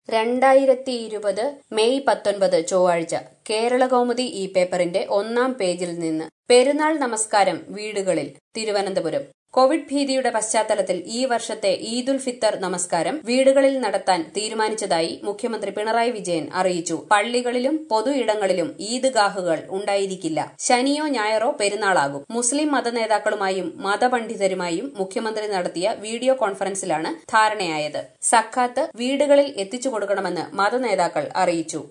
രണ്ടായിരത്തി ഇരുപത് മെയ് പത്തൊൻപത് ചൊവ്വാഴ്ച കേരളകൗമുദി ഈ പേപ്പറിന്റെ ഒന്നാം പേജിൽ നിന്ന് പെരുന്നാൾ നമസ്കാരം വീടുകളിൽ തിരുവനന്തപുരം കോവിഡ് ഭീതിയുടെ പശ്ചാത്തലത്തിൽ ഈ വർഷത്തെ ഈദുൽ ഫിത്തർ നമസ്കാരം വീടുകളിൽ നടത്താൻ തീരുമാനിച്ചതായി മുഖ്യമന്ത്രി പിണറായി വിജയൻ അറിയിച്ചു പള്ളികളിലും പൊതു ഇടങ്ങളിലും ഈദ്ഗാഹുകൾ ഉണ്ടായിരിക്കില്ല ശനിയോ ഞായറോ പെരുന്നാളാകും മുസ്ലിം മതനേതാക്കളുമായും മതപണ്ഡിതരുമായും മുഖ്യമന്ത്രി നടത്തിയ വീഡിയോ കോൺഫറൻസിലാണ് ധാരണയായത് സക്കാത്ത് വീടുകളിൽ എത്തിച്ചു കൊടുക്കണമെന്ന് മതനേതാക്കൾ അറിയിച്ചു